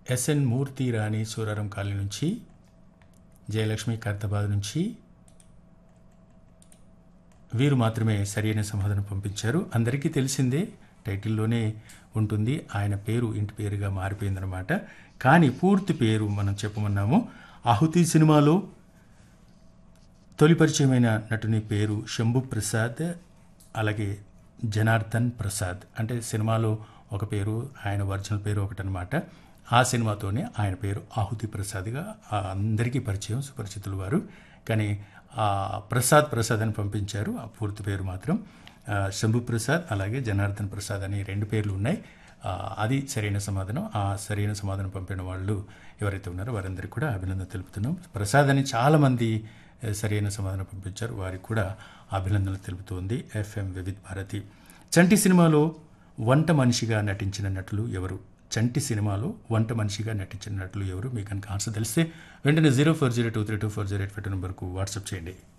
SN Murthy Rani Suraram colony నుంచి జయలక్ష్మి కర్తాబాద్ నుంచి వీరు మాత్రమే సరైన సమాధానం పంపించారు అందరికీ తెలిసిందే టైటిల్లోనే ఉంటుంది ఆయన పేరు ఇంటి పేరుగా మారిపోయిందనమాట కానీ పూర్తి పేరు మనం చెప్పమన్నాము ఆహుతి సినిమాలో తొలి పరిచయమైన నటుని పేరు శంభు ప్రసాద్ అలాగే జనార్దన్ ప్రసాద్ అంటే సినిమాలో ఒక పేరు ఆయన ఒరిజినల్ పేరు ఒకటనమాట ఆ సినిమాతోనే ఆయన పేరు ఆహుతి ప్రసాద్గా ఆ అందరికీ పరిచయం సుపరిచితులు వారు కానీ ఆ ప్రసాద్ ప్రసాద్ అని పంపించారు ఆ పూర్తి పేరు మాత్రం ఆ, శంభు ప్రసాద్ అలాగే జనార్దన్ ప్రసాద్ అని రెండు పేర్లు ఉన్నాయి ఆ, అది సరైన సమాధానం ఆ సరైన సమాధానం పంపిన వాళ్ళు ఎవరైతే ఉన్నారో వారందరికీ కూడా అభినందన తెలుపుతున్నాం ప్రసాద్ అని చాలామంది ఆ, సరైన సమాధానం పంపించారు వారికి కూడా అభినందనలు తెలుపుతోంది ఎఫ్ఎం వివిధ్ భారతి చంటి సినిమాలో వంట మనిషిగా నటించిన నటులు ఎవరు చంటి సినిమాలో వంట మనిషిగా నటించిన నటులు ఎవరు మీకు కనుక ఆన్సర్ తెలిస్తే వెంటనే zero four zero two three two four zero eight five నెంబర్కు వాట్సాప్ చేయండి